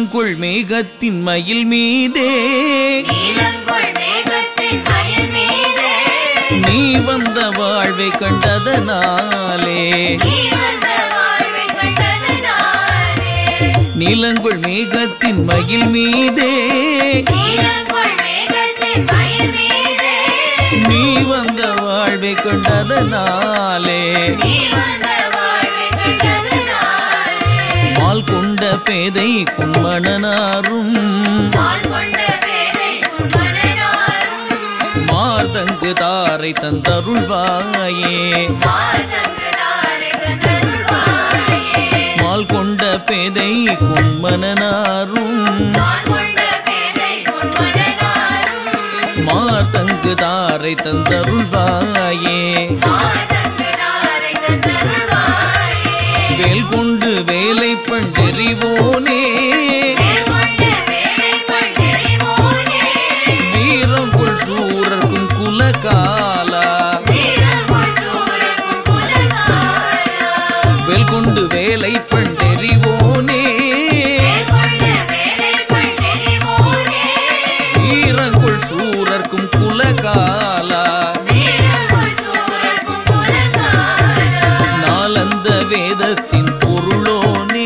நீலங்கொள் மேகத்தின் மயில் மீதே நீலங்கொள் மேகத்தின் மயில் மீதே நீ வந்த வாழ்வை கண்டதனாலே நீ வந்த வாழ்வை கண்டதனாலே நீலங்கொள் மேகத்தின் மயில் மீதே நீலங்கொள் மேகத்தின் மயில் மீதே நீ வந்த வாழ்வை கண்டதனாலே நீ வந்த வாழ்வை கண்டதனாலே மால் கொண்ட பேதை கும்மணனாரும் பால் கொண்ட பேதை உன் மனநாரும் மார்தங்கு தாரை தந்தருள்வாயே மாதங்கு தாரை தந்தருள்வாயே மால் கொண்ட பேதை கும்மணனாரும் பால் கொண்ட பேதை உன் மனநாரும் மார்தங்கு தாரை தந்தருள்வாயே மாதங்கு தாரை தந்தருள்வாயே வேல் கொண்டு வேலை பண்டெறிவோனே வேல் கொண்ட வேலை பண்டெறிவோனே வீரம் கொள் சூரர்க்கும் குலகாலா வீரமுள் சூரக்கும் குலகாலா வேல் கொண்டு வேலை பண்டெறிவோனே வேல் கொண்ட வேலை பண்டெறிவோனே வீரங்கொள் சூரர்க்கும் குலகாலா வீரமுள் சூரக்கும் குலகாலா நாலந்த வேதத்தின் பொருளோனே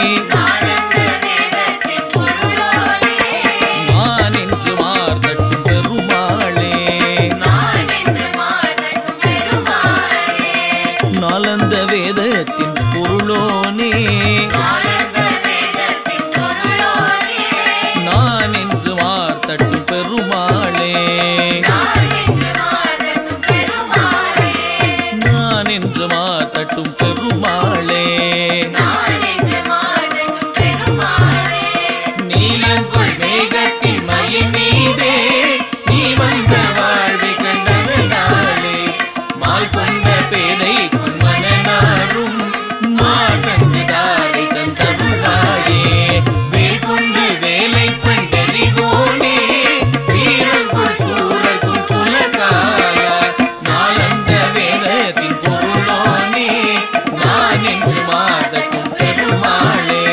ஆனந்த வேதத்தின் பொருளோனே நான் என்று மார்தட்டும் பெருமாளே நான் என்று மாதட்டும் பெருமாளே நாலந்த வேதத்தின் பொருளோனே ஆனந்த வேதத்தின் பொருளோனே நான் என்று மார்தட்டும் பெருமாளே நான் என்று மாதட்டும் பெருமாளே நான் என்று மார்தட்டும் பெருமாளே நான் என்று மாதட்டும் பெருமாளே நீலங்கொள் மேகத்தின் மயில் மீதே நீ வந்த வாழ்வை கண்டதனாலே மால் கொண்ட பேதை மனநாரும் மாதங்கு தாரை தந்தருளாயே வேல் கொண்டு வேலை பண்டறிவோனே வீரங்குள் சூரக்கும் குலகாலா நாளந்த வேதத்தின் பொருளோனே நான் என்று மாதட்டும் பெருமாளே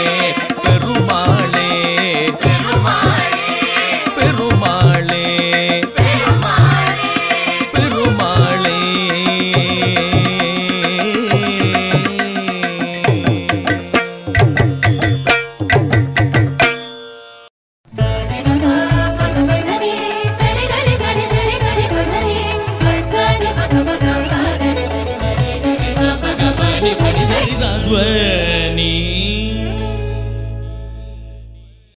பெருமாளே பெருமாளே பெருமாளே பெருமாளே பெருமாளே